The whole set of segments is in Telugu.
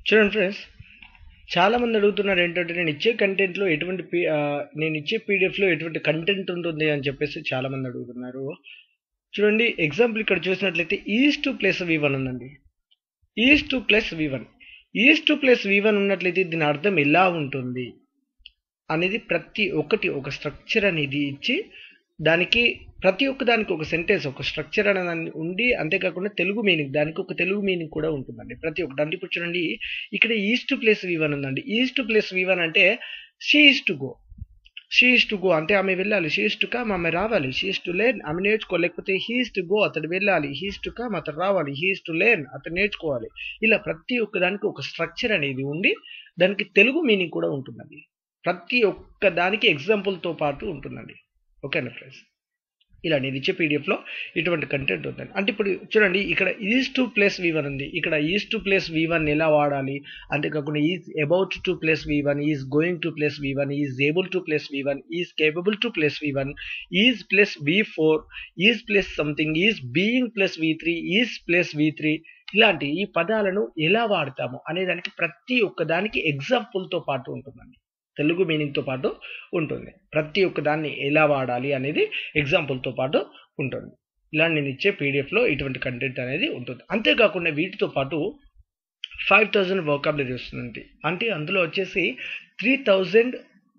చూడండి ఫ్రెండ్స్ చాలా మంది అడుగుతున్నారు ఏంటంటే నేను ఇచ్చే కంటెంట్లో ఎటువంటి పి- ఆ, నేను ఇచ్చే పీడిఎఫ్లో ఎటువంటి కంటెంట్ ఉంటుంది అని చెప్పేసి చాలా మంది అడుగుతున్నారు చూడండి ఎగ్జాంపుల్ ఇక్కడ చూసినట్లయితే is to plus V one ఉందండి is to plus V one is to plus V one ఉన్నట్లయితే దీని అర్థం ఎలా ఉంటుంది అనేది ప్రతి ఒక్కటి ఒక స్ట్రక్చర్ అనేది ఇచ్చి దానికి ప్రతి ఒక్క దానికి ఒక సెంటెన్స్ ఒక స్ట్రక్చర్ అనేది ఉండి అంతేకాకుండా తెలుగు మీనింగ్ దానికి ఒక తెలుగు మీనింగ్ కూడా ఉంటుందండి ప్రతి ఒక్కటి అంటే ఇప్పుడు చూడండి ఇక్కడ is to plus V one ఉందండి is to plus V one అంటే she is to go she is to go అంటే ఆమె వెళ్ళాలి షీ ఈస్ టు కమ్ ఆమె రావాలి షీ ఈస్ టు లేర్న్ ఆమె నేర్చుకో లేకపోతే హీస్ టు గో అతడు వెళ్ళాలి హీస్ టు కమ్ అతడు రావాలి హీస్ టు లేర్న్ అతడు నేర్చుకోవాలి ఇలా ప్రతి ఒక్క దానికి ఒక స్ట్రక్చర్ అనేది ఉండి దానికి తెలుగు మీనింగ్ కూడా ఉంటుందండి ప్రతి ఒక్క దానికి ఎగ్జాంపుల్తో పాటు ఉంటుందండి ఓకేనా ఫ్రెండ్స్ ఇలా నేను ఇచ్చే పీడిఎఫ్లో ఇటువంటి కంటెంట్ ఉందండి అంటే ఇప్పుడు చూడండి ఇక్కడ is to plus V one ఉంది ఇక్కడ is to plus V one ఎలా వాడాలి అంతేకాకుండా is about to plus V one is going to plus V one is able to plus V one is capable to plus V one is plus V four is plus something is being plus V three is plus V three ఇలాంటి ఈ పదాలను ఎలా వాడతాము అనే దానికి ప్రతి ఒక్క దానికి ఎగ్జాంపుల్తో పాటు ఉంటుందండి తెలుగు మీనింగ్తో పాటు ఉంటుంది ప్రతి ఒక్క దాన్ని ఎలా వాడాలి అనేది ఎగ్జాంపుల్తో పాటు ఉంటుంది ఇలా నేను ఇచ్చే పీడిఎఫ్లో ఇటువంటి కంటెంట్ అనేది ఉంటుంది అంతేకాకుండా వీటితో పాటు ఫైవ్ థౌజండ్ వొకాబులరీ వస్తుంది అంటే అందులో వచ్చేసి three thousand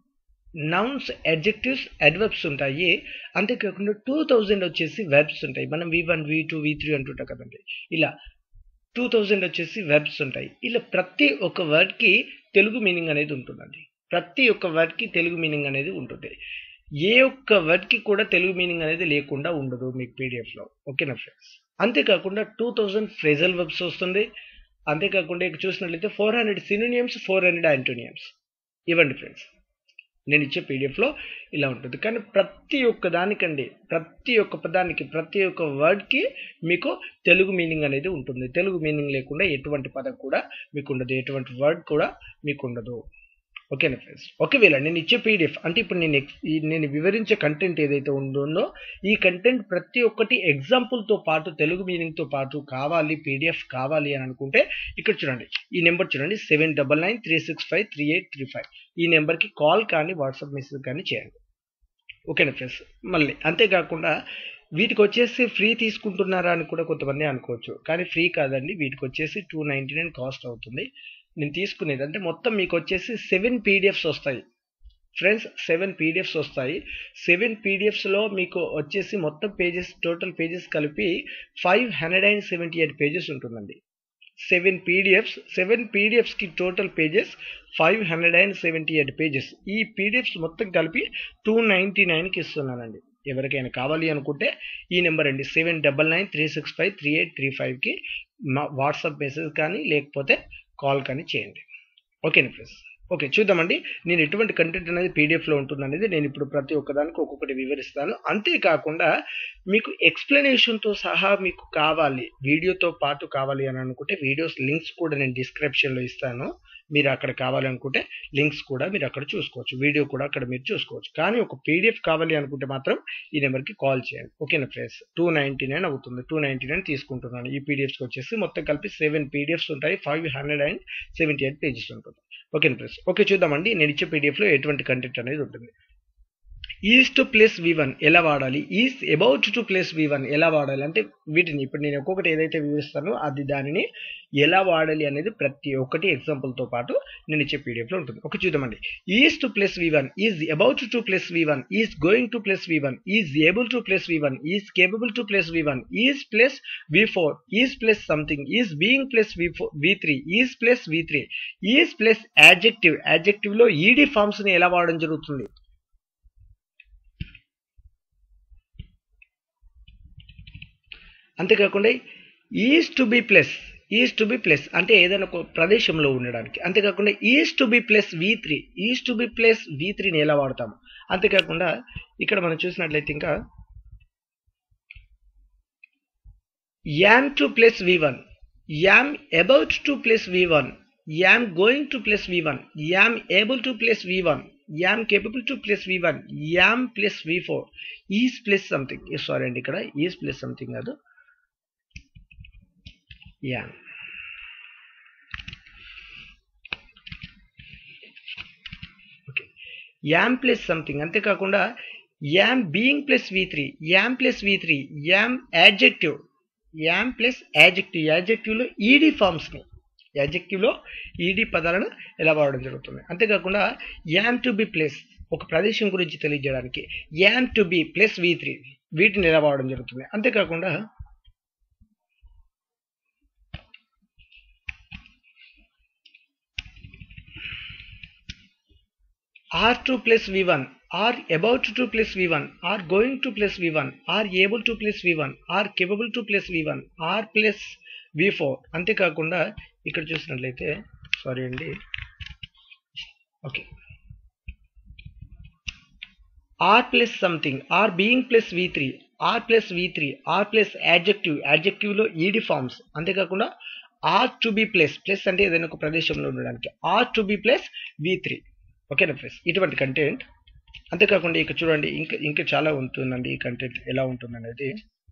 nouns adjectives adverbs ఉంటాయి అంతేకాకుండా టూ థౌజండ్ వచ్చేసి వెర్బ్స్ ఉంటాయి మనం V one V two V three అంటుంటాం కదండి ఇలా టూ థౌజండ్ వచ్చేసి వెర్బ్స్ ఉంటాయి ఇలా ప్రతి ఒక్క వర్డ్కి తెలుగు మీనింగ్ అనేది ఉంటుందండి ప్రతి ఒక్క వర్డ్కి తెలుగు మీనింగ్ అనేది ఉంటుంది ఏ ఒక్క వర్డ్కి కూడా తెలుగు మీనింగ్ అనేది లేకుండా ఉండదు మీకు పీడిఎఫ్లో ఓకేనా ఫ్రెండ్స్ అంతేకాకుండా టూ థౌజండ్ ఫ్రేజల్ వెబ్స్ వస్తుంది అంతేకాకుండా ఇక్కడ చూసినట్లయితే four hundred synonyms four hundred antonyms ఇవ్వండి ఫ్రెండ్స్ నేను ఇచ్చే పీడిఎఫ్లో ఇలా ఉంటుంది కానీ ప్రతి ఒక్క దానికండి ప్రతి ఒక్క పదానికి ప్రతి ఒక్క వర్డ్కి మీకు తెలుగు మీనింగ్ అనేది ఉంటుంది తెలుగు మీనింగ్ లేకుండా ఎటువంటి పదం కూడా మీకు ఉండదు ఎటువంటి వర్డ్ కూడా మీకు ఉండదు ఓకేనా ఫ్రెండ్స్ ఒకవేళ నేను ఇచ్చే పీడిఎఫ్ అంటే ఇప్పుడు నేను ex- ఈ నేను వివరించే కంటెంట్ ఏదైతే ఉందో ఈ కంటెంట్ ప్రతి ఒక్కటి ఎగ్జాంపుల్తో పాటు తెలుగు మీనింగ్తో పాటు కావాలి పీడిఎఫ్ కావాలి అని అనుకుంటే ఇక్కడ చూడండి ఈ నెంబర్ చూడండి seven double nine three six five three eight three five ఈ నెంబర్కి కాల్ కానీ వాట్సాప్ మెసేజ్ కానీ చేయండి ఓకేనా ఫ్రెండ్స్ మళ్ళీ అంతేకాకుండా వీటికి వచ్చేసి ఫ్రీ తీసుకుంటున్నారా అని కూడా కొంతమంది అనుకోవచ్చు కానీ ఫ్రీ కాదండి వీటికి వచ్చేసి టూ నైంటీ నైన్ కాస్ట్ అవుతుంది నేను తీసుకునేది అంటే మొత్తం మీకు వచ్చేసి సెవెన్ పీడిఎఫ్స్ వస్తాయి ఫ్రెండ్స్ సెవెన్ పీడిఎఫ్స్ వస్తాయి సెవెన్ పీడిఎఫ్స్లో మీకు వచ్చేసి మొత్తం పేజెస్ టోటల్ పేజెస్ కలిపి five hundred and seventy eight pages ఉంటుందండి సెవెన్ పీడిఎఫ్స్ సెవెన్ పీడిఎఫ్స్కి total pages five hundred and seventy eight pages ఈ పీడిఎఫ్స్ మొత్తం కలిపి టూ నైంటీ నైన్కి ఇస్తున్నానండి ఎవరికైనా కావాలి అనుకుంటే ఈ నెంబర్ అండి seven double nine three six five three eight three ఫైవ్కి వాట్సాప్ మెసేజ్ కానీ లేకపోతే కాల్ కానీ చేయండి ఓకేనా ఫ్రెండ్స్ ఓకే చూద్దామండి నేను ఎటువంటి కంటెంట్ అనేది పీడిఎఫ్లో ఉంటుంది అనేది నేను ఇప్పుడు ప్రతి ఒక్కదానికి ఒక్కొక్కటి వివరిస్తాను అంతేకాకుండా మీకు ఎక్స్ప్లెనేషన్తో సహా మీకు కావాలి వీడియోతో పాటు కావాలి అని అనుకుంటే వీడియోస్ లింక్స్ కూడా నేను డిస్క్రిప్షన్లో ఇస్తాను మీరు అక్కడ కావాలనుకుంటే లింక్స్ కూడా మీరు అక్కడ చూసుకోవచ్చు వీడియో కూడా అక్కడ మీరు చూసుకోవచ్చు కానీ ఒక పీడిఎఫ్ కావాలి అనుకుంటే మాత్రం ఈ నెంబర్కి కాల్ చేయండి ఓకేనా ఫ్రెండ్స్ టూ నైంటీ నైన్ అవుతుంది టూ నైంటీ నైన్ తీసుకుంటున్నాను ఈ పీడిఎఫ్స్కి వచ్చేసి మొత్తం కలిపి సెవెన్ పీడిఎఫ్స్ ఉంటాయి five hundred and seventy eight pages ఉంటుంది ఓకేనా ఫ్రెండ్స్ ఓకే చూద్దామండి నేను ఇచ్చే పీడిఎఫ్లో ఎటువంటి కంటెంట్ అనేది ఉంటుంది is to plus V one ఎలా వాడాలి is about to plus V one ఎలా వాడాలి అంటే వీటిని ఇప్పుడు నేను ఒక్కొక్కటి ఏదైతే వివరిస్తానో అది దానిని ఎలా వాడాలి అనేది ప్రతి ఒక్కటి ఎగ్జాంపుల్తో పాటు నేను ఇచ్చే పీడిఎఫ్లో ఉంటుంది ఒక చూద్దామండి is to plus V one is about to plus V one is going to plus V one is able to plus V one is capable to plus V one is plus V four is plus something is being plus V four V three is plus V three is plus adjective యాడ్జెక్టివ్లో ఈడీ ఫార్మ్స్ని ఎలా వాడడం జరుగుతుంది అంతేకాకుండా is to be plus is to be plus అంటే ఏదైనా ఒక ప్రదేశంలో ఉండడానికి అంతేకాకుండా is to be plus V three is to be plus V త్రీని ఎలా వాడతాము అంతేకాకుండా ఇక్కడ మనం చూసినట్లయితే ఇంకా am to plus V one am about to plus V one am going to plus V one am able to plus V one am capable to plus V one am plus V four is plus something sorry అండి ఇక్కడ ఈజ్ ప్లస్ సంథింగ్ కాదు యామ్ యామ్ ప్లస్ సంథింగ్ అంతేకాకుండా am being plus V three am plus V three am adjective am plus adjective యాడ్జెక్టివ్లో ఈడీ ఫార్మ్స్ని యాడ్జెక్టివ్లో ఈడీ పదాలను ఎలా వాడడం జరుగుతుంది అంతేకాకుండా యామ్ టు బి ప్లస్ ఒక ప్రదేశం గురించి తెలియజేయడానికి am to be plus V three వీటిని ఎలా వాడడం జరుగుతుంది అంతేకాకుండా are to plus V one are about to plus V one are going to plus V one are able to plus V one are capable to plus V one are plus V four అంతేకాకుండా ఇక్కడ చూసినట్లయితే సారీ అండి okay are plus something are being plus V three are plus V three are plus adjective యాడ్జెక్టివ్లో ఈడి ఫార్మ్స్ అంతేకాకుండా are to be plus plus అంటే ఏదైనా ఒక ప్రదేశంలో ఉండడానికి are to be plus V three ఓకేనా ఫ్రెండ్స్ ఇటువంటి కంటెంట్ అంతేకాకుండా ఇక చూడండి ఇంకా ఇంకా చాలా ఉంటుందండి ఈ కంటెంట్ ఎలా ఉంటుంది అనేది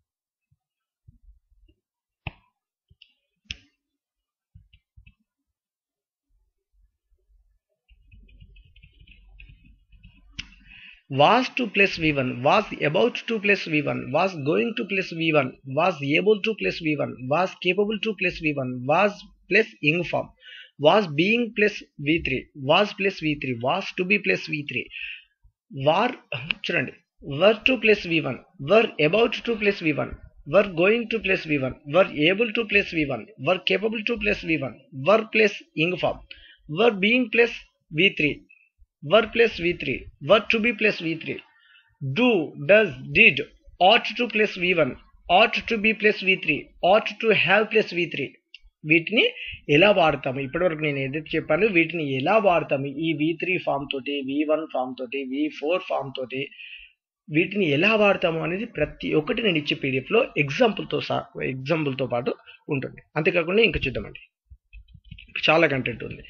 was to plus v1 was about to plus v1 was going to plus v1 was able to plus v1 was capable to plus v1 was plus ing form was being plus v3 was plus v3 was to be plus v3 war చూడండి were to plus v1 were about to plus v1 were going to plus v1 were able to plus v1 were capable to plus v1 were plus ing form were being plus v3 were plus v3 were to be plus v3 do does did ought to plus v1 ought to be plus v3 ought to have plus v3 వీటిని ఎలా వాడతాము ఇప్పటివరకు నేను ఏదైతే చెప్పాను వీటిని ఎలా వాడతాము ఈ వి త్రీ ఫామ్ తోటి వి వన్ ఫామ్ తోటి వి ఫోర్ ఫామ్ తోటి వీటిని ఎలా వాడతాము అనేది ప్రతి ఒక్కటి నేను ఇచ్చే పీడిఎఫ్లో ఎగ్జాంపుల్తో సా ఎగ్జాంపుల్తో పాటు ఉంటుంది అంతేకాకుండా ఇంకా చూద్దామండి చాలా కంటెంట్ ఉంది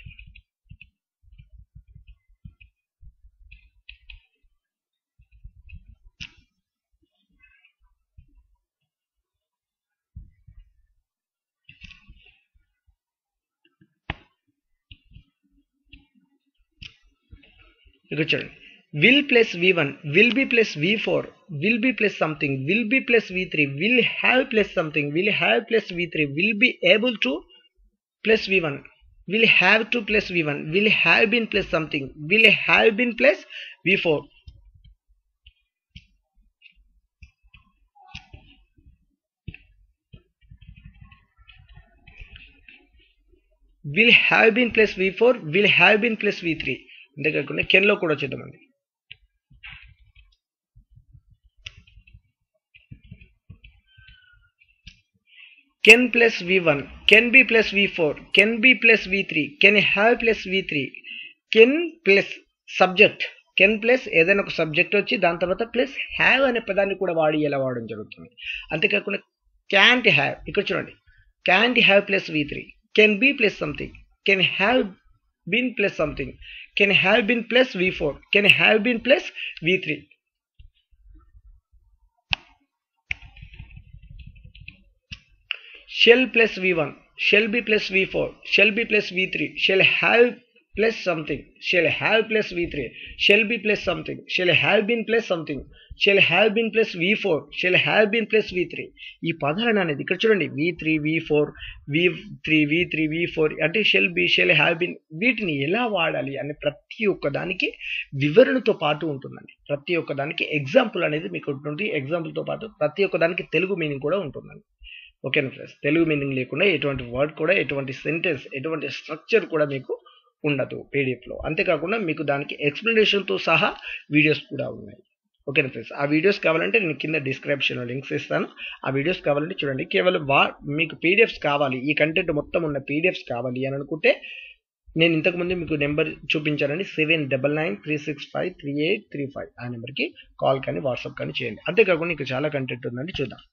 ఇక్కడ చూడండి will plus V one will be plus V four will be plus something will be plus V three will have plus something will have plus V three will be able to plus V one will have to plus V one will have been plus something will have been plus V four will have been plus V four will have been plus V three అంతేకాకుండా కెన్లో కూడా చూద్దామండి can plus V one can be plus V four can be plus V three can have plus V three can plus subject can plus ఏదైనా ఒక సబ్జెక్ట్ వచ్చి దాని తర్వాత ప్లస్ హ్యావ్ అనే పదాన్ని కూడా వాడి ఎలా వాడడం జరుగుతుంది అంతేకాకుండా క్యాంట్ హ్యావ్ ఇక్కడ చూడండి can't have plus V three can be plus something can have been plus something can have been plus v4 can have been plus v3 shall plus v1 shall be plus v4 shall be plus v3 shall have plus something shall have plus v3 shall be plus something shall have been plus something shall have been plus v4 shall have been plus v3 ఈ పదాలను అనేది ఇక్కడ చూడండి V three V four V three V three V four అంటే shall be shall have been వీటిని ఎలా వాడాలి అనే ప్రతి ఒక్క దానికి వివరణతో పాటు ఉంటుందండి ప్రతి ఒక్క దానికి ఎగ్జాంపుల్ అనేది మీకు ఉంటుంది ఎగ్జాంపుల్తో పాటు ప్రతి ఒక్క దానికి తెలుగు మీనింగ్ కూడా ఉంటుందండి ఓకేనా ఫ్రెండ్స్ తెలుగు మీనింగ్ లేకుండా ఎటువంటి వర్డ్ కూడా ఎటువంటి సెంటెన్స్ ఎటువంటి స్ట్రక్చర్ కూడా మీకు ఉండదు పీడిఎఫ్లో అంతేకాకుండా మీకు దానికి ఎక్స్ప్లెనేషన్తో సహా వీడియోస్ కూడా ఉన్నాయి ఓకేనా ఫ్రెండ్స్ ఆ వీడియోస్ కావాలంటే నేను కింద డిస్క్రిప్షన్లో లింక్స్ ఇస్తాను ఆ వీడియోస్ కావాలంటే చూడండి కేవలం వా మీకు పీడిఎఫ్స్ కావాలి ఈ కంటెంట్ మొత్తం ఉన్న పీడిఎఫ్స్ కావాలి అని అనుకుంటే నేను ఇంతకుముందు మీకు నెంబర్ చూపించానండి seven double nine three six five three eight three five ఆ నెంబర్కి కాల్ కానీ వాట్సాప్ కానీ చేయండి అంతేకాకుండా ఇంకా చాలా కంటెంట్ ఉందండి చూద్దాం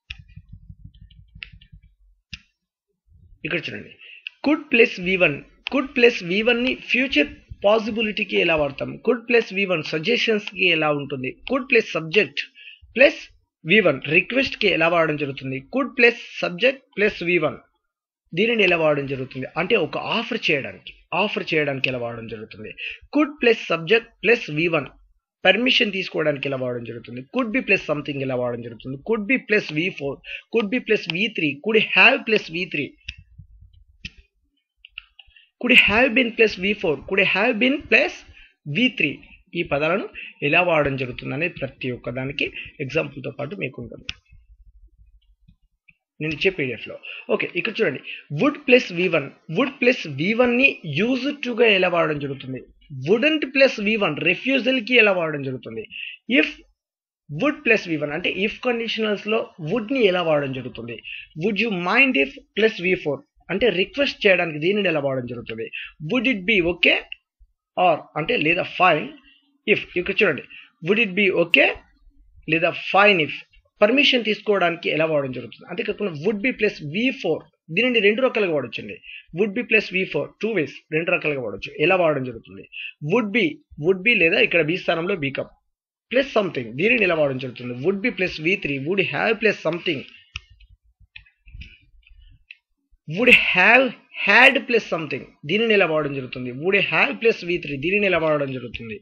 ఇక్కడ చూడండి could plus V one could plus V వన్ని ఫ్యూచర్ పాసిబిలిటీకి ఎలా వాడతాం కుడ్ ప్లస్ వి వన్ సజెషన్స్కి ఎలా ఉంటుంది could plus subject plus V one రిక్వెస్ట్కి ఎలా వాడడం జరుగుతుంది could plus subject plus V one దీనిని ఎలా వాడడం జరుగుతుంది అంటే ఒక ఆఫర్ చేయడానికి ఆఫర్ చేయడానికి ఎలా వాడడం జరుగుతుంది could plus subject plus V one permission తీసుకోవడానికి ఎలా వాడడం జరుగుతుంది కుడ్ బి ప్లస్ సంథింగ్ ఎలా వాడడం జరుగుతుంది could be plus V four could be plus V three could have plus V three could have been plus V four could have been plus V three ఈ పదాలను ఎలా వాడడం జరుగుతుంది అనేది ప్రతి ఒక్క దానికి ఎగ్జాంపుల్తో పాటు మీకు ఉంటుంది నేను ఇచ్చే పీడిఎఫ్లో ఓకే ఇక్కడ చూడండి would plus V one would plus V వన్ని యూజ్ టుగా ఎలా వాడడం జరుగుతుంది వుడెంట్ ప్లస్ వి వన్ కి ఎలా వాడడం జరుగుతుంది if would plus V one అంటే ఇఫ్ కండిషనల్స్లో వుడ్ని ఎలా వాడడం జరుగుతుంది would you mind if plus V four అంటే రిక్వెస్ట్ చేయడానికి దీనిని ఎలా వాడడం జరుగుతుంది would it be okay or అంటే లేదా ఫైన్ ఇఫ్ ఇక్కడ చూడండి వుడ్ ఇట్ బి ఓకే లేదా ఫైన్ ఇఫ్ పర్మిషన్ తీసుకోవడానికి ఎలా వాడడం జరుగుతుంది అంతేకాకుండా would be plus V four దీనిని రెండు రకాలుగా వాడొచ్చండి would be plus V four two వేస్ రెండు రకాలుగా వాడచ్చు ఎలా వాడడం జరుగుతుంది వుడ్ బి వుడ్ బి లేదా ఇక్కడ బి స్థానంలో బీకమ్ ప్లస్ సంథింగ్ దీనిని ఎలా వాడడం జరుగుతుంది would be plus V three would have plus something would have had plus something దీనిని ఎలా వాడడం జరుగుతుంది would have plus V three దీనిని ఎలా వాడడం జరుగుతుంది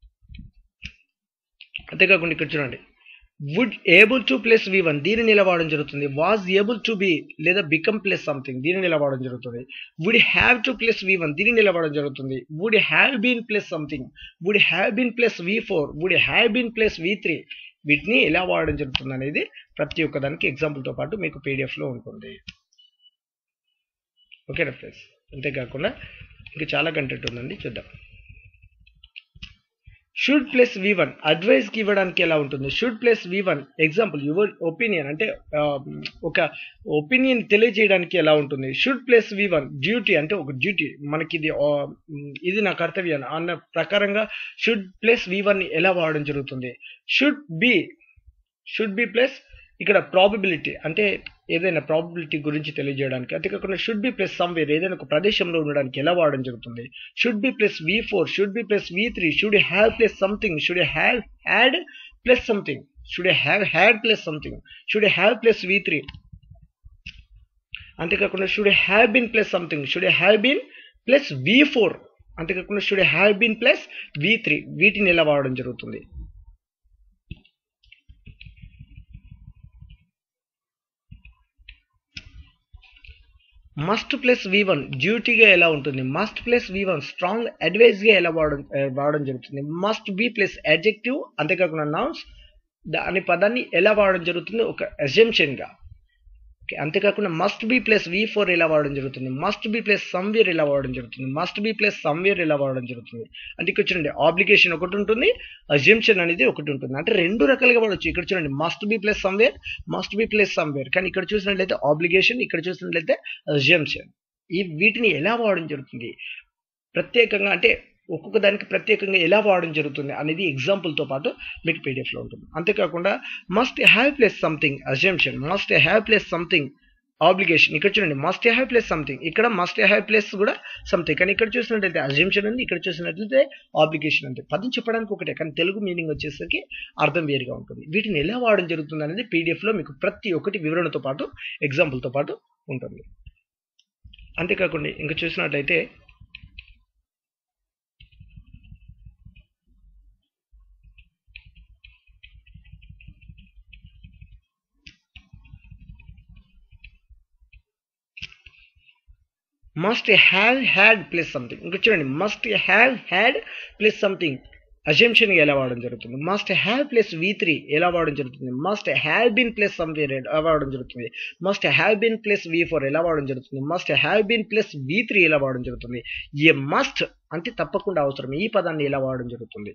అంతేకాకుండా ఇక్కడ చూడండి would able to plus V one దీనిని ఎలా వాడడం జరుగుతుంది వాజ్ ఏబుల్ టు బి లేదా బికమ్ ప్లస్ సంథింగ్ దీనిని ఎలా వాడడం జరుగుతుంది would have to plus V one దీనిని ఎలా వాడడం జరుగుతుంది would have been plus something would have been plus V four would have been plus V three వీటిని ఎలా వాడడం జరుగుతుంది అనేది ప్రతి ఒక్క దానికి ఎగ్జాంపుల్తో పాటు మీకు పీడిఎఫ్లో ఉంటుంది ఓకేనా ఫ్రెండ్స్ అంతేకాకుండా ఇంకా చాలా కంటెంట్ ఉందండి చూద్దాం షుడ్ ప్లస్ వి వన్ అడ్వైస్కి ఇవ్వడానికి ఎలా ఉంటుంది should plus V one example your opinion అంటే ఒక ఒపీనియన్ తెలియజేయడానికి ఎలా ఉంటుంది should plus V one duty అంటే ఒక డ్యూటీ మనకి ఇది ఇది నా కర్తవ్యం అన్న ప్రకారంగా షుడ్ ప్లస్ వి వన్ ఎలా వాడడం జరుగుతుంది should be should be plus ఇక్కడ ప్రాబిలిటీ అంటే ఏదైనా ప్రాబిలిటీ గురించి తెలియజేయడానికి అంతేకాకుండా షుడ్ బి ప్లస్ సమ్వేర్ ఏదైనా ఒక ప్రదేశంలో ఉండడానికి ఎలా వాడడం జరుగుతుంది should be plus V four should be plus V three should have plus something should have had plus something should have had plus something should have plus V three అంతేకాకుండా should have been plus something should have been plus V four అంతేకాకుండా should have been plus V three వీటిని ఎలా వాడడం జరుగుతుంది మస్ట్ ప్లస్ వి వన్ డ్యూటీగా ఎలా ఉంటుంది must plus V one strong అడ్వైజ్గా ఎలా వాడడం వాడడం జరుగుతుంది మస్ట్ బి ప్లస్ అడ్జెక్టివ్ అంతేకాకుండా నౌన్స్ దాని పదాన్ని ఎలా వాడడం జరుగుతుంది ఒక అజెంప్షన్గా ఓకే అంతేకాకుండా must be plus V four ఎలా వాడడం జరుగుతుంది మస్ట్ బి ప్లస్ సమ్వేర్ ఎలా వాడడం జరుగుతుంది మస్ట్ బి ప్లస్ సమ్వేర్ ఎలా వాడడం జరుగుతుంది అంటే ఇక్కడ చూడండి ఆబ్లిగేషన్ ఒకటి ఉంటుంది అజెంప్షన్ అనేది ఒకటి ఉంటుంది అంటే రెండు రకాలుగా వాడచ్చు ఇక్కడ చూడండి must be plus somewhere must be plus somewhere కానీ ఇక్కడ చూసినట్లయితే ఆబ్లిగేషన్ ఇక్కడ చూసినట్లయితే అజెంప్షన్ ఈ వీటిని ఎలా వాడడం జరుగుతుంది ప్రత్యేకంగా అంటే ఒక్కొక్క దానికి ప్రత్యేకంగా ఎలా వాడడం జరుగుతుంది అనేది ఎగ్జాంపుల్తో పాటు మీకు పీడిఎఫ్లో ఉంటుంది అంతేకాకుండా must have plus something assumption must have plus something obligation ఇక్కడ చూడండి మస్ట్ హ్యావ్ ప్లస్ సంథింగ్ ఇక్కడ మస్ట్ హ్యావ్ ప్లస్ కూడా సంథింగ్ కానీ ఇక్కడ చూసినట్లయితే అజంప్షన్ ఉంది ఇక్కడ చూసినట్లయితే ఆబ్లిగేషన్ ఉంది పదం చెప్పడానికి ఒకటే కానీ తెలుగు మీనింగ్ వచ్చేసరికి అర్థం వేరుగా ఉంటుంది వీటిని ఎలా వాడడం జరుగుతుంది అనేది పీడిఎఫ్లో మీకు ప్రతి ఒక్కటి వివరణతో పాటు ఎగ్జాంపుల్తో పాటు ఉంటుంది అంతేకాకుండా ఇంకా చూసినట్లయితే must have had plus something ఇంకా చూడండి must have had plus something assumption ఎలా వాడడం జరుగుతుంది must have plus V three ఎలా వాడడం జరుగుతుంది must have been plus somewhere ఎలా వాడడం జరుగుతుంది must have been plus V four ఎలా వాడడం జరుగుతుంది must have been plus V three ఎలా వాడడం జరుగుతుంది ఏ మస్ట్ అంటే తప్పకుండా అవసరం ఈ పదాన్ని ఎలా వాడడం జరుగుతుంది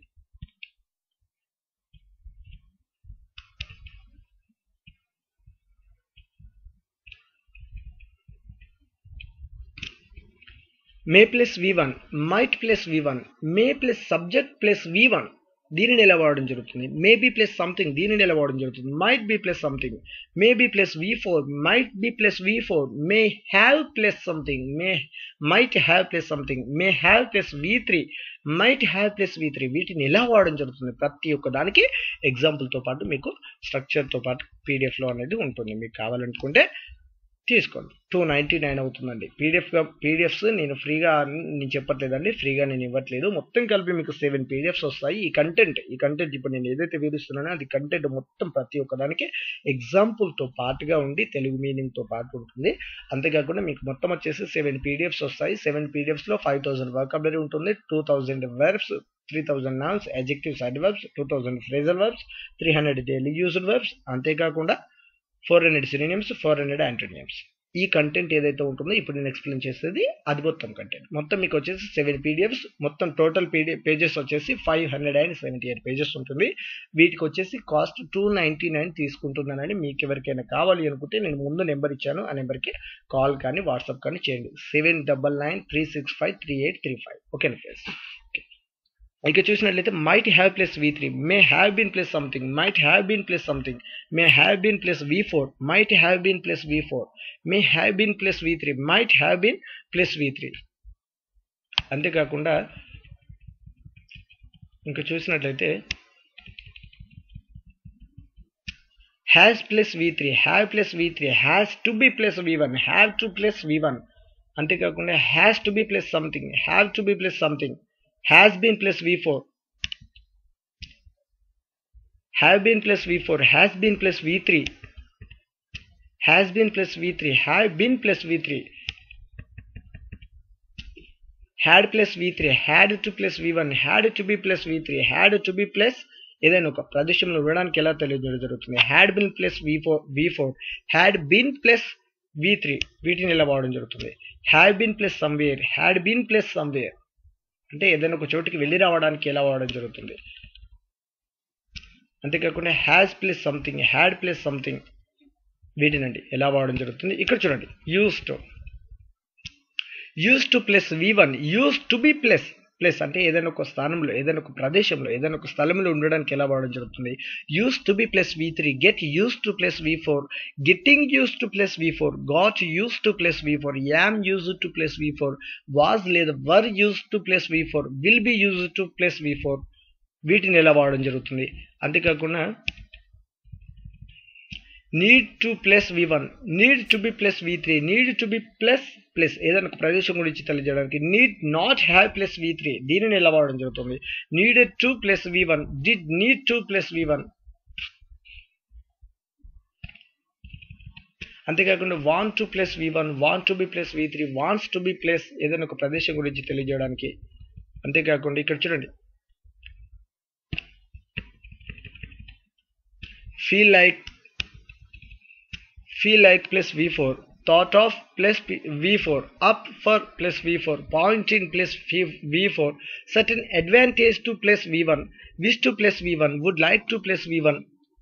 may plus V one might plus V one may plus subject plus V one దీనిని ఎలా వాడడం జరుగుతుంది మే బి ప్లస్ సంథింగ్ దీనిని ఎలా వాడడం జరుగుతుంది might be plus something may be plus V four might be plus V four may have plus something may might have plus something may have plus V three might have plus V three వీటిని ఎలా వాడడం జరుగుతుంది ప్రతి ఒక్క దానికి ఎగ్జాంపుల్తో పాటు మీకు స్ట్రక్చర్తో పాటు పీడిఎఫ్లో అనేది ఉంటుంది మీకు కావాలనుకుంటే తీసుకోండి టూ నైంటీ నైన్ అవుతుందండి పీడిఎఫ్గా పీడిఎఫ్స్ నేను ఫ్రీగా నేను చెప్పట్లేదండి ఫ్రీగా నేను ఇవ్వట్లేదు మొత్తం కలిపి మీకు సెవెన్ పీడిఎఫ్స్ వస్తాయి ఈ కంటెంట్ ఈ కంటెంట్ ఇప్పుడు నేను ఏదైతే వివరిస్తున్నానో అది కంటెంట్ మొత్తం ప్రతి ఒక్కదానికి ఎగ్జాంపుల్తో పాటుగా ఉండి తెలుగు మీనింగ్తో పాటు ఉంటుంది అంతేకాకుండా మీకు మొత్తం వచ్చేసి సెవెన్ పీడిఎఫ్స్ వస్తాయి సెవెన్ పీడిఎఫ్స్లో ఫైవ్ థౌసండ్ వర్కబులరీ ఉంటుంది two thousand verbs three thousand nouns adjectives adverbs two thousand phrasal verbs three hundred daily used verbs అంతేకాకుండా four hundred synonyms four hundred antonyms ఈ కంటెంట్ ఏదైతే ఉంటుందో ఇప్పుడు నేను ఎక్స్ప్లెయిన్ చేసేది అది మొత్తం కంటెంట్ మొత్తం మీకు వచ్చేసి సెవెన్ పీడిఎఫ్స్ మొత్తం టోటల్ పీడి పేజెస్ వచ్చేసి five hundred and seventy eight pages ఉంటుంది వీటికి వచ్చేసి కాస్ట్ టూ నైంటీ నైన్ తీసుకుంటున్నానని మీకు ఎవరికైనా కావాలి అనుకుంటే నేను ముందు నెంబర్ ఇచ్చాను ఆ నెంబర్కి కాల్ కానీ వాట్సాప్ కానీ చేయండి seven double nine three six five three eight three five ఓకేనా ఫ్రెండ్స్ ఇక చూసినట్లయితే might have plus V three may have been plus something might have been plus something may have been plus V four might have been plus V four may have been plus V three might have been plus V three అంతేకాకుండా ఇంకా చూసినట్లయితే has plus V three have plus V three has to be plus V one have to plus V one అంతేకాకుండా has to be plus something have to be plus something has been plus v4 have been plus v4 has been plus v3 has been plus v3 have been plus v3 had plus v3 had to plus v1 had to be plus v3 had to be plus ఏదైనా ఒక ప్రదేశంలో ఉండడానికి ఎలా తెలియజేయడం జరుగుతుంది had been plus V four V four had been plus V three వీటిని ఎలా వాడడం జరుగుతుంది had been plus somewhere had been plus somewhere అంటే ఏదైనా ఒక చోటికి వెళ్ళి రావడానికి ఎలా వాడడం జరుగుతుంది అంతేకాకుండా has plus something had plus something వీటినండి ఎలా వాడడం జరుగుతుంది ఇక్కడ చూడండి use to use to plus V one use to be plus plus అంటే ఏదైనా ఒక స్థానంలో ఏదైనా ఒక ప్రదేశంలో ఏదైనా ఒక స్థలంలో ఉండడానికి ఎలా వాడడం జరుగుతుంది used to be plus V three get used to plus V four getting used to plus V four got used to plus V four am used to plus V four was లేదా were used to plus V four will be used to plus V four వీటిని ఎలా వాడడం జరుగుతుంది అంతేకాకుండా need to plus V one need to be plus V three need to be plus plus ఏదైనా ఒక ప్రదేశం గురించి తెలియజేయడానికి need not have plus V three దీనిని ఎలా వాడడం జరుగుతుంది needed to plus V one did need to plus V one అంతేకాకుండా want to plus V one want to be plus V three wants to be plus ఏదైనా ఒక ప్రదేశం గురించి తెలియజేయడానికి అంతేకాకుండా ఇక్కడ చూడండి feel like feel like plus v4 thought of plus P- v4 up for plus v4 pointing plus v- v4 certain advantage to plus v1 wish to plus v1 would like to plus v1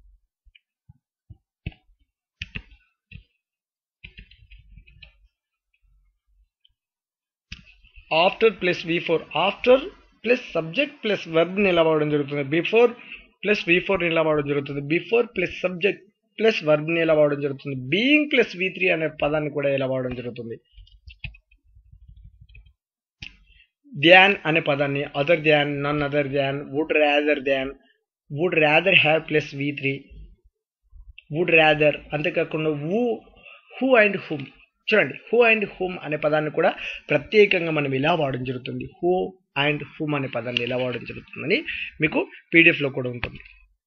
after plus V four after plus subject plus verb ఎలా వాడడం జరుగుతుంది బిఫోర్ ప్లస్ వి ఫోర్ ఎలా వాడడం జరుగుతుంది బిఫోర్ ప్లస్ సబ్జెక్ట్ ప్లస్ వర్బ్ని ఎలా వాడడం జరుగుతుంది బీయింగ్ ప్లస్ వి త్రీ అనే పదాన్ని కూడా ఎలా వాడడం జరుగుతుంది ధ్యాన్ అనే పదాన్ని other than none other than would rather than would rather have plus V three would rather అంతేకాకుండా వూ హూ అండ్ హుమ్ చూడండి హూ అండ్ హూమ్ అనే పదాన్ని కూడా ప్రత్యేకంగా మనం ఇలా వాడడం జరుగుతుంది హూ అండ్ హూమ్ అనే పదాన్ని ఎలా వాడడం జరుగుతుందని మీకు పీడిఎఫ్లో కూడా ఉంటుంది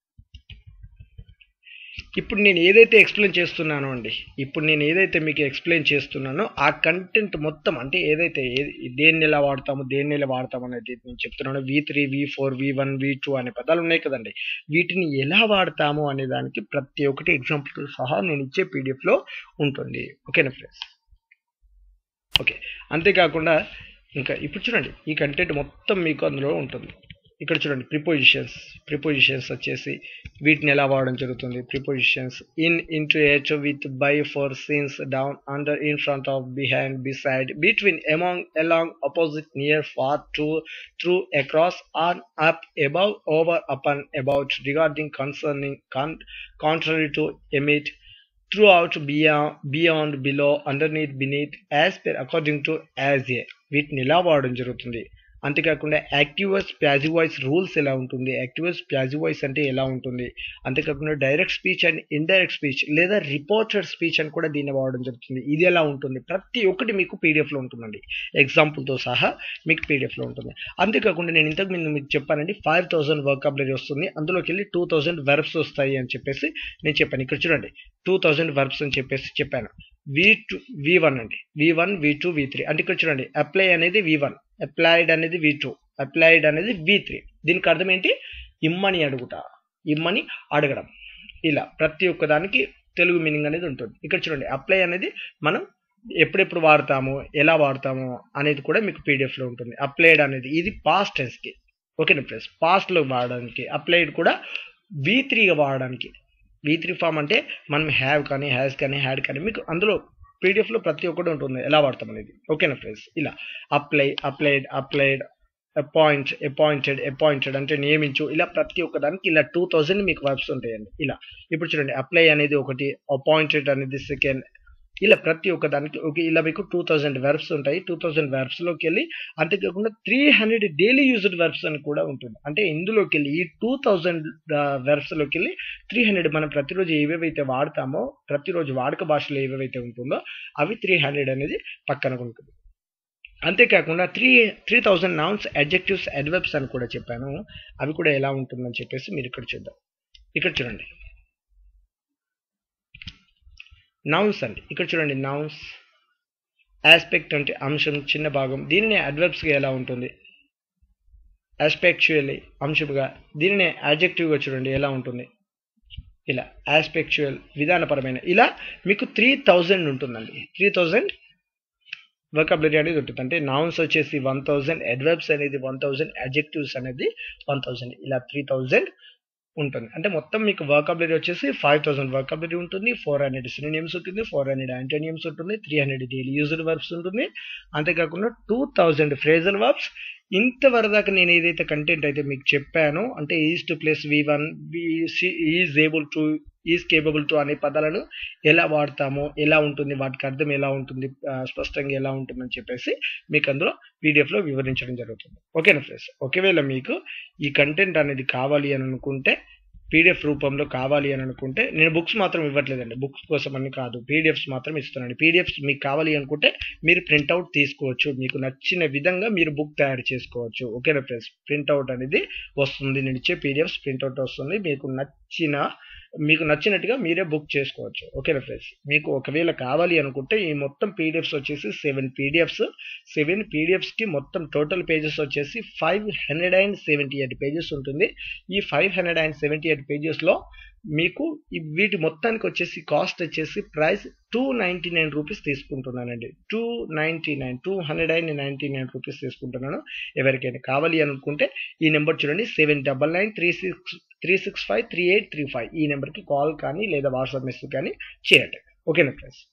ఇప్పుడు నేను ఏదైతే ఎక్స్ప్లెయిన్ చేస్తున్నానో అండి ఇప్పుడు నేను ఏదైతే మీకు ఎక్స్ప్లెయిన్ చేస్తున్నానో ఆ కంటెంట్ మొత్తం అంటే ఏదైతే ఏ- దేన్ని ఎలా వాడతాము దేన్ని ఎలా వాడతాము అనేది నేను చెప్తున్నాను V three V four V one V two అనే పదాలు ఉన్నాయి కదండి వీటిని ఎలా వాడతాము అనే దానికి ప్రతి ఒక్కటి ఎగ్జాంపుల్ సహా నేను ఇచ్చే పీడిఎఫ్లో ఉంటుంది ఓకేనా ఫ్రెండ్స్ ఓకే అంతేకాకుండా ఇంకా ఇప్పుడు చూడండి ఈ కంటెంట్ మొత్తం మీకు అందులో ఉంటుంది ఇక్కడ చూడండి ప్రిపోజిషన్స్ ప్రిపోజిషన్స్ వచ్చేసి వీటిని ఎలా వాడడం జరుగుతుంది prepositions in into at with by for since down under in front of behind beside between among along opposite near far to through across on up above over upon about regarding concerning contrary to amid throughout beyond beyond below underneath beneath as per according to as a వీటిని ఎలా వాడడం జరుగుతుంది అంతేకాకుండా active voice passive voice rules ఎలా ఉంటుంది యాక్టివ్ వాయిస్ ప్యాజివ్ వాయిస్ అంటే ఎలా ఉంటుంది అంతేకాకుండా direct speech and indirect speech లేదా రిపోర్టెడ్ స్పీచ్ అని కూడా దీన్ని వాడడం జరుగుతుంది ఇది ఎలా ఉంటుంది ప్రతి ఒక్కటి మీకు పీడిఎఫ్లో ఉంటుందండి ఎగ్జాంపుల్తో సహా మీకు పీడిఎఫ్లో ఉంటుంది అంతేకాకుండా నేను ఇంతకు ముందు మీకు చెప్పానండి ఫైవ్ థౌసండ్ వర్కాబులరీ వస్తుంది అందులోకి వెళ్ళి టూ థౌసండ్ వెర్బ్స్ వస్తాయి అని చెప్పేసి నేను చెప్పాను ఇక్కడ చూడండి టూ థౌసండ్ వెర్బ్స్ అని చెప్పేసి చెప్పాను వి టూ వి వన్ అండి V one V two V three అంటే ఇక్కడ చూడండి అప్లై అనేది వి వన్ అప్లైడ్ అనేది వి టూ అప్లైడ్ అనేది వి త్రీ దీనికి అర్థం ఏంటి ఇమ్మని అడుగుట ఇమ్మని అడగడం ఇలా ప్రతి ఒక్క దానికి తెలుగు మీనింగ్ అనేది ఉంటుంది ఇక్కడ చూడండి అప్లై అనేది మనం ఎప్పుడెప్పుడు వాడతాము ఎలా వాడతాము అనేది కూడా మీకు పీడిఎఫ్లో ఉంటుంది అప్లైడ్ అనేది ఇది పాస్ట్ టెన్స్కి ఓకేనా ఫ్రెండ్స్ పాస్ట్లో వాడడానికి అప్లైడ్ కూడా వి త్రీగా వాడడానికి వి త్రీ ఫామ్ అంటే మనం హ్యావ్ కానీ హ్యాస్ కానీ హ్యాడ్ కానీ మీకు అందులో పీడిఎఫ్లో ప్రతి ఒక్కటి ఉంటుంది ఎలా వాడతాం అనేది ఓకేనా ఫ్రెండ్స్ ఇలా apply applied applied appoint appointed appointed అంటే నియమించు ఇలా ప్రతి ఒక్క దానికి ఇలా టూ థౌజండ్ మీకు వర్బ్స్ ఉంటాయండి ఇలా ఇప్పుడు చూడండి అప్లై అనేది ఒకటి అపాయింటెడ్ అనేది సెకండ్ ఇలా ప్రతి ఒక్క దానికి ఒక ఇలా మీకు టూ థౌజండ్ వెర్బ్స్ ఉంటాయి టూ థౌజండ్ వెర్బ్స్లోకి వెళ్ళి అంతేకాకుండా three hundred daily used verbs అని కూడా ఉంటుంది అంటే ఇందులోకి వెళ్ళి ఈ టూ థౌజండ్ వెర్బ్స్లోకి వెళ్ళి త్రీ హండ్రెడ్ మనం ప్రతిరోజు ఏవేవైతే వాడతామో ప్రతిరోజు వాడక భాషలో ఏవేవైతే ఉంటుందో అవి త్రీ హండ్రెడ్ అనేది పక్కన ఉంటుంది అంతేకాకుండా three three thousand nouns adjectives adverbs అని కూడా చెప్పాను అవి కూడా ఎలా ఉంటుందని చెప్పేసి మీరు ఇక్కడ చూద్దాం ఇక్కడ చూడండి నౌన్స్ అండి ఇక్కడ చూడండి నౌన్స్ ఆస్పెక్ట్ అంటే అంశం చిన్న భాగం దీనిని అడ్వర్బ్స్గా ఎలా ఉంటుంది ఆస్పెక్చువల్లీ అంశముగా దీనిని యాడ్జెక్టివ్గా చూడండి ఎలా ఉంటుంది ఇలా ఆస్పెక్చువల్ విధానపరమైన ఇలా మీకు త్రీ థౌజండ్ ఉంటుందండి త్రీ థౌజండ్ వొకాబులరీ అనేది ఉంటుంది అంటే నౌన్స్ వచ్చేసి వన్ థౌజండ్ అడ్వర్బ్స్ అనేది వన్ థౌజండ్ అడ్జెక్టివ్స్ అనేది వన్ థౌజండ్ ఇలా త్రీ థౌజండ్ ఉంటుంది అంటే మొత్తం మీకు వర్కాబులరీ వచ్చేసి ఫైవ్ థౌసండ్ వర్కాబులరీ ఉంటుంది ఫోర్ హండ్రెడ్ సినినియమ్స్ ఉంటుంది ఫోర్ హండ్రెడ్ యాంటోనియమ్స్ ఉంటుంది three hundred daily used verbs ఉంటుంది అంతేకాకుండా టూ థౌజండ్ ఫ్రేజల్ వర్బ్స్ ఇంతవరదాకా నేను ఏదైతే కంటెంట్ అయితే మీకు చెప్పానో అంటే is to plus V one is able to is capable to అనే పదాలను ఎలా వాడతామో ఎలా ఉంటుంది వాటికి అర్థం ఎలా ఉంటుంది స్పష్టంగా ఎలా ఉంటుందని చెప్పేసి మీకు అందులో పీడిఎఫ్లో వివరించడం జరుగుతుంది ఓకేనా ఫ్రెండ్స్ ఒకవేళ మీకు ఈ కంటెంట్ అనేది కావాలి అని అనుకుంటే పీడిఎఫ్ రూపంలో కావాలి అని అనుకుంటే నేను బుక్స్ మాత్రం ఇవ్వట్లేదండి బుక్స్ కోసం అని కాదు పీడిఎఫ్స్ మాత్రం ఇస్తున్నాను పీడిఎఫ్స్ మీకు కావాలి అనుకుంటే మీరు ప్రింట్అవుట్ తీసుకోవచ్చు మీకు నచ్చిన విధంగా మీరు బుక్ తయారు చేసుకోవచ్చు ఓకేనా ఫ్రెండ్స్ ప్రింట్అవుట్ అనేది వస్తుంది నేను ఇచ్చే పీడిఎఫ్స్ ప్రింట్అవుట్ వస్తుంది మీకు నచ్చిన మీకు నచ్చినట్టుగా మీరే బుక్ చేసుకోవచ్చు ఓకేనా ఫ్రెండ్స్ మీకు ఒకవేళ కావాలి అనుకుంటే ఈ మొత్తం పీడిఎఫ్స్ వచ్చేసి సెవెన్ పీడిఎఫ్స్ సెవెన్ పీడిఎఫ్స్కి మొత్తం టోటల్ పేజెస్ వచ్చేసి five hundred and seventy eight pages ఉంటుంది ఈ five hundred and seventy eight పేజెస్లో మీకు వీటి మొత్తానికి వచ్చేసి కాస్ట్ వచ్చేసి price two ninety nine rupees తీసుకుంటున్నానండి two ninety nine two hundred and ninety nine rupees తీసుకుంటున్నాను ఎవరికైనా కావాలి అనుకుంటే ఈ నెంబర్ చూడండి seven double nine three six three six five three eight three five ఈ నెంబర్కి కాల్ కానీ లేదా వాట్సాప్ మెసేజ్ కానీ చేయండి ఓకేనా ఫ్రెండ్స్